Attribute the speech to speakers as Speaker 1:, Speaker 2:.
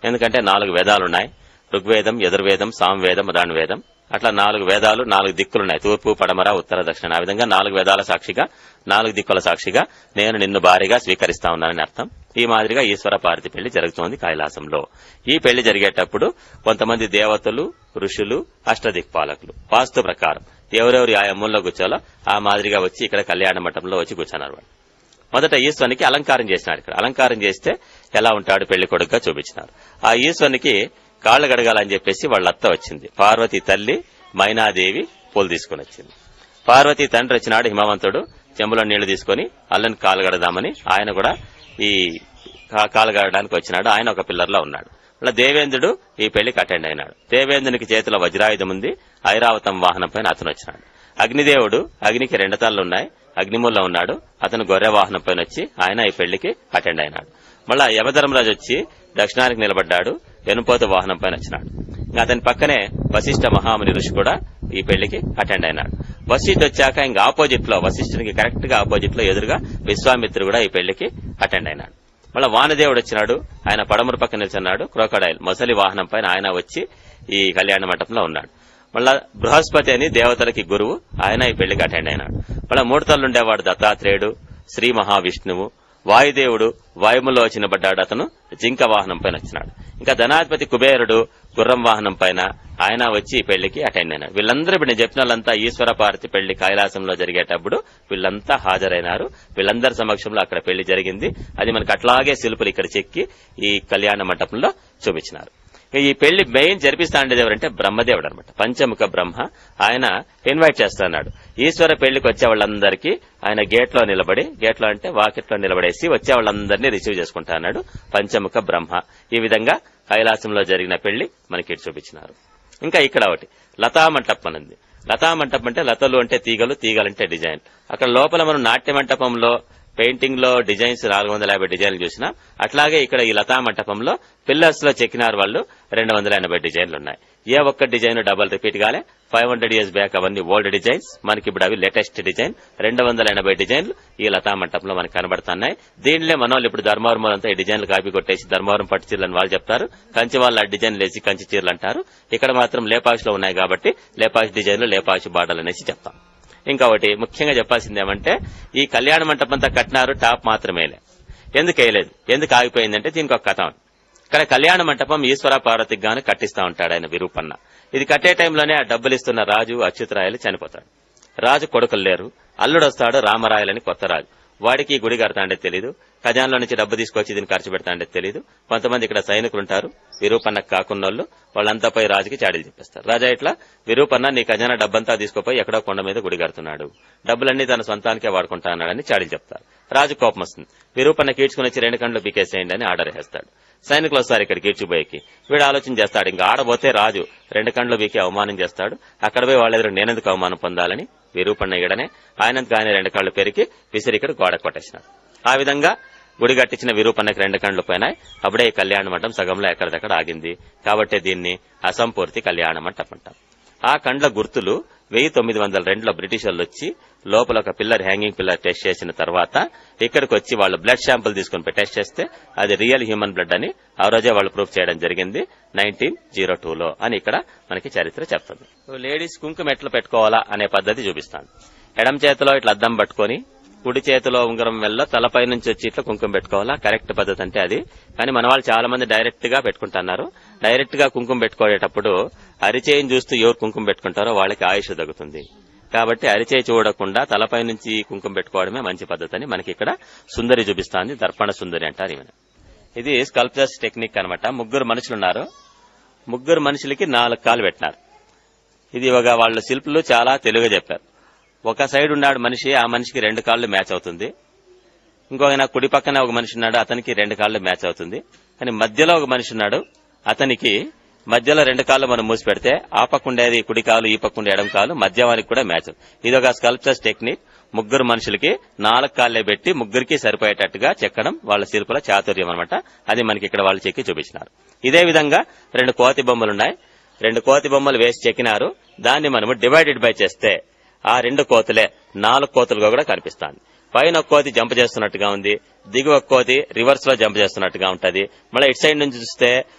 Speaker 1: ఎందుకంటే నాలుగు వేదాలు ఉన్నాయి ఋగ్వేదం యజుర్వేదం సామవేదం వేదం అట్లా నాలుగు వేదాలు నాలుగు దిక్కులున్నాయి తూర్పు పడమర ఉత్తర దక్షిణ ఆ విధంగా నాలుగు వేదాల సాక్షిగా నాలుగు దిక్కుల సాక్షిగా నేను నిన్ను భారీగా స్వీకరిస్తా ఉన్నానని అర్థం ఈ మాదిరిగా ఈశ్వర పార్వతి పెళ్లి జరుగుతోంది కైలాసంలో ఈ పెళ్లి జరిగేటప్పుడు కొంతమంది దేవతలు ఋషులు అష్టదిక్పాలకులు వాస్తు ప్రకారం ఎవరెవరు ఆ యమ్ముల్లో కూర్చోలో ఆ మాదిరిగా వచ్చి ఇక్కడ కళ్యాణ మంటపంలో వచ్చి కూర్చున్నారు వాళ్ళు మొదట ఈశ్వరునికి అలంకారం చేసినారు ఇక్కడ అలంకారం చేస్తే ఎలా ఉంటాడు పెళ్లి కొడుకుగా చూపించినారు ఆ ఈశ్వరునికి కాళ్ళు గడగాలని చెప్పేసి వాళ్ళ అత్త వచ్చింది పార్వతి తల్లి మైనాదేవి పూలు తీసుకుని వచ్చింది పార్వతి తండ్రి వచ్చినాడు హిమవంతుడు చెంబులో నీళ్లు తీసుకొని అల్లని కాలు గడదామని ఆయన కూడా ఈ కా- కాలు గడడానికి వచ్చినాడు ఆయన ఒక పిల్లర్లో ఉన్నాడు అలా దేవేంద్రుడు ఈ పెళ్లికి అటెండ్ అయినాడు దేవేంద్రునికి చేతిలో వజ్రాయుధం ఉంది ఐరావతం వాహనం పైన అతను వచ్చినాడు అగ్నిదేవుడు అగ్నికి రెండు తలలు ఉన్నాయి అగ్నిమూల్లో ఉన్నాడు అతను గొర్రె వాహనం పైన వచ్చి ఆయన ఈ పెళ్లికి అటెండ్ అయినాడు మళ్ళా యమధర్మరాజు వచ్చి దక్షిణానికి నిలబడ్డాడు వెనుపోత వాహనం పైన వచ్చినాడు ఇంకా అతని పక్కనే వశిష్ఠ మహాముని ఋషి కూడా ఈ పెళ్లికి అటెండ్ అయినాడు వశిష్ఠ వచ్చాక ఇంకా ఆపోజిట్ లో వశిష్ఠునికి కరెక్ట్ గా ఆపోజిట్ లో ఎదురుగా విశ్వామిత్రుడు కూడా ఈ పెళ్లికి అటెండ్ అయినాడు మళ్ళా వానదేవుడు వచ్చినాడు ఆయన పడమరు పక్క నిల్చున్నాడు క్రోకడైల్ మొసలి వాహనం పైన ఆయన వచ్చి ఈ కళ్యాణ మంటపంలో ఉన్నాడు మళ్ళా బృహస్పతి అని దేవతలకి గురువు ఆయన ఈ పెళ్లికి అటెండ్ అయినాడు మళ్ళా మూడతలు ఉండేవాడు దత్తాత్రేయుడు శ్రీ మహావిష్ణువు వాయుదేవుడు వాయుములో చిన్నబడ్డాడు అతను జింక వాహనం పైన వచ్చినాడు ఇంకా ధనాధిపతి కుబేరుడు గుర్రం వాహనం పైన ఆయన వచ్చి ఈ పెళ్లికి అటెండ్ అయినాడు వీళ్ళందరూ ఇప్పుడు నేను చెప్పిన వాళ్ళంతా ఈశ్వర పార్వతి పెళ్లి కైలాసంలో జరిగేటప్పుడు వీళ్ళంతా హాజరైనారు వీళ్ళందరి సమక్షంలో అక్కడ పెళ్లి జరిగింది అది మనకి అట్లాగే శిల్పులు ఇక్కడ చెక్కి ఈ కళ్యాణ మంటపంలో చూపించినారు ఇక ఈ పెళ్లి మెయిన్ జరిపిస్తా ఉండేది ఎవరంటే బ్రహ్మదేవుడు అనమాట పంచముఖ బ్రహ్మ ఆయన ఇన్వైట్ చేస్తున్నాడు ఈశ్వర పెళ్లికి వచ్చే వాళ్ళందరికీ ఆయన గేట్ లో నిలబడి గేట్ లో అంటే వాకిట్లో నిలబడేసి వచ్చే వాళ్ళందరినీ రిసీవ్ చేసుకుంటా అన్నాడు పంచముఖ బ్రహ్మ ఈ విధంగా కైలాసంలో జరిగిన పెళ్లి మనకి ఇటు చూపించినారు ఇంకా ఇక్కడ ఒకటి లతా మంటపం అని ఉంది లతా మంటపం అంటే లతలు అంటే తీగలు తీగలంటే డిజైన్ అక్కడ లోపల మనం నాట్య మంటపంలో పెయింటింగ్ లో డిజైన్స్ నాలుగు వందల యాభై డిజైన్లు చూసినాం అట్లాగే ఇక్కడ ఈ లతా మంటపంలో పిల్లర్స్ లో చెక్కినారు వాళ్ళు రెండు వందల ఎనభై డిజైన్లు ఉన్నాయి ఏ ఒక్క డిజైన్ డబల్ రిపీట్ కాలే ఫైవ్ హండ్రెడ్ ఇయర్స్ బ్యాక్ అవన్నీ ఓల్డ్ డిజైన్స్ మనకి ఇప్పుడు అవి లేటెస్ట్ డిజైన్ రెండు వందల ఎనభై డిజైన్లు ఈ లతా మంటపంలో మనకి కనబడుతున్నాయి దీనిలో మన వాళ్ళు ఇప్పుడు ధర్మవరం అంతా ఈ డిజైన్లు కాపీ కొట్టేసి ధర్మవరం పట్టు చీరలు అని వాళ్ళు చెప్తారు కంచి వాళ్ళు ఆ డిజైన్ లేసి కంచి చీరలు అంటారు ఇక్కడ మాత్రం లేపాక్షిలో ఉన్నాయి కాబట్టి లేపాక్షి డిజైన్లు లేపాక్షి బాటలు అనేసి చెప్తాం ఇంకొకటి ముఖ్యంగా చెప్పాల్సింది ఏమంటే ఈ కళ్యాణ మంటపంతా కట్టినారు టాప్ మాత్రమేలే ఎందుకు వేయలేదు ఎందుకు ఆగిపోయిందంటే దీనికి ఒక కథ ఉంది ఇక్కడ కళ్యాణ మంటపం ఈశ్వర పార్వతికి గాను కట్టిస్తా ఉంటాడు ఆయన విరూపన్న ఇది కట్టే టైంలోనే ఆ డబ్బులు ఇస్తున్న రాజు అచ్యుతరాయలు చనిపోతాడు రాజు కొడుకులు లేరు అల్లుడు వస్తాడు రామరాయలని కొత్త రాజు వాడికి ఈ గుడి కడతాండే తెలీదు ఖజాన్లో నుంచి డబ్బు తీసుకొచ్చి దీన్ని ఖర్చు పెడతాండే తెలీదు కొంతమంది ఇక్కడ సైనికులు ఉంటారు విరూపన్నకు కాకున్నోళ్ళు వాళ్ళంతా పోయి రాజుకి చాడీలు చెప్పేస్తారు రాజా ఇట్లా విరూపన్న నీ ఖజానా డబ్బంతా తీసుకుపోయి ఎక్కడో కొండ మీద గుడి కడుతున్నాడు డబ్బులన్నీ తన సొంతానికే వాడుకుంటా అన్నాడని చాడీలు చెప్తారు రాజు కోపం వస్తుంది విరూపన్న కీడ్చుకుని వచ్చి రెండు కండ్లు బీకేసేయండి అని ఆర్డర్ వేస్తాడు సైనికులు వస్తారు ఇక్కడ కీడ్చిపోయేకి వీడు ఆలోచన చేస్తాడు ఇంకా ఆడబోతే రాజు రెండు కండ్లు బీకి అవమానం చేస్తాడు అక్కడ పోయి వాళ్ళ ఎదురు నేనెందుకు అవమానం పొందాలని విరూపన్న ఇగడనే ఆయనందుకు ఆయన రెండు కళ్ళు పెరిగి విసిరి ఇక్కడ గోడ కొట్టేసినాడు ఆ విధంగా గుడి కట్టించిన విరూపన్నకి రెండు కండ్లు పోయినాయి అప్పుడే ఈ కళ్యాణ మంటపం సగంలో ఎక్కడిదక్కడ ఆగింది కాబట్టి దీన్ని అసంపూర్తి కళ్యాణ మంటపం అంటాం ఆ కండ్ల గుర్తులు వెయ్యి తొమ్మిది వందల రెండులో బ్రిటిష్ వాళ్ళు వచ్చి లోపల ఒక పిల్లర్ హ్యాంగింగ్ పిల్లర్ టెస్ట్ చేసిన తర్వాత ఇక్కడికి వచ్చి వాళ్ళు బ్లడ్ శాంపుల్ తీసుకుని టెస్ట్ చేస్తే అది రియల్ హ్యూమన్ బ్లడ్ అని ఆ రోజే వాళ్ళు ప్రూఫ్ చేయడం జరిగింది నైన్టీన్ జీరో టూలో అని ఇక్కడ మనకి చరిత్ర చెప్తుంది లేడీస్ కుంకుమ ఎట్లా పెట్టుకోవాలా అనే పద్ధతి చూపిస్తాను ఎడం చేతిలో ఇట్లా అద్దం పట్టుకొని కుడి చేతిలో ఉంగరం వెళ్ళ తలపై నుంచి వచ్చి ఇట్లా కుంకుమ పెట్టుకోవాలా కరెక్ట్ పద్ధతి అంటే అది కానీ మన వాళ్ళు చాలా మంది డైరెక్ట్ గా పెట్టుకుంటున్నారు డైరెక్ట్ గా కుంకుమ పెట్టుకునేటప్పుడు అరిచేయిని చూస్తూ ఎవరు కుంకుమ పెట్టుకుంటారో వాళ్ళకి ఆయుష్ తగ్గుతుంది కాబట్టి అరిచేయి చూడకుండా తలపై నుంచి కుంకుమ పెట్టుకోవడమే మంచి పద్ధతి అని మనకి ఇక్కడ సుందరి చూపిస్తాంది దర్పణ సుందరి అంటారు ఈమెను ఇది స్కల్ప్చర్స్ టెక్నిక్ అన్నమాట ముగ్గురు మనుషులు ఉన్నారు ముగ్గురు మనుషులకి నాలుగు కాలు పెట్టినారు ఇది ఒక వాళ్ళ శిల్పులు చాలా తెలుగుగా చెప్పారు ఒక సైడ్ ఉన్నాడు మనిషి ఆ మనిషికి రెండు కాళ్ళు మ్యాచ్ అవుతుంది ఇంకొక నా కుడి పక్కన ఒక మనిషి ఉన్నాడు అతనికి రెండు కాళ్ళు మ్యాచ్ అవుతుంది కానీ మధ్యలో ఒక మనిషి ఉన్నాడు అతనికి మధ్యలో రెండు కాళ్ళు మనం మూసి పెడితే ఆ పక్క ఉండేది కుడి కాలు ఈ పక్క ఉండే ఎడం కాలు మధ్యవానికి కూడా మ్యాచ్ అవుతుంది. ఇది ఒక స్కల్ప్చర్స్ టెక్నిక్ ముగ్గురు మనుషులకి నాలుగు కాళ్ళే పెట్టి ముగ్గురికి సరిపోయేటట్టుగా చెక్కడం వాళ్ళ శిల్పుల చాతుర్యం అన్నమాట అది మనకి ఇక్కడ వాళ్ళు చెక్కి చూపించినారు ఇదే విధంగా రెండు కోతి బొమ్మలు ఉన్నాయి రెండు కోతి బొమ్మలు వేసి చెక్కినారు దాన్ని మనము డివైడెడ్ బై చేస్తే ఆ రెండు కోతులే నాలుగు కోతులుగా కూడా కనిపిస్తాంది పైన ఒక కోతి జంప్ చేస్తున్నట్టుగా ఉంది దిగువ ఒక కోతి రివర్స్ లో జంప్ చేస్తున్నట్టుగా ఉంటది మళ్ళీ ఇటు సైడ్ నుంచి చూస్తే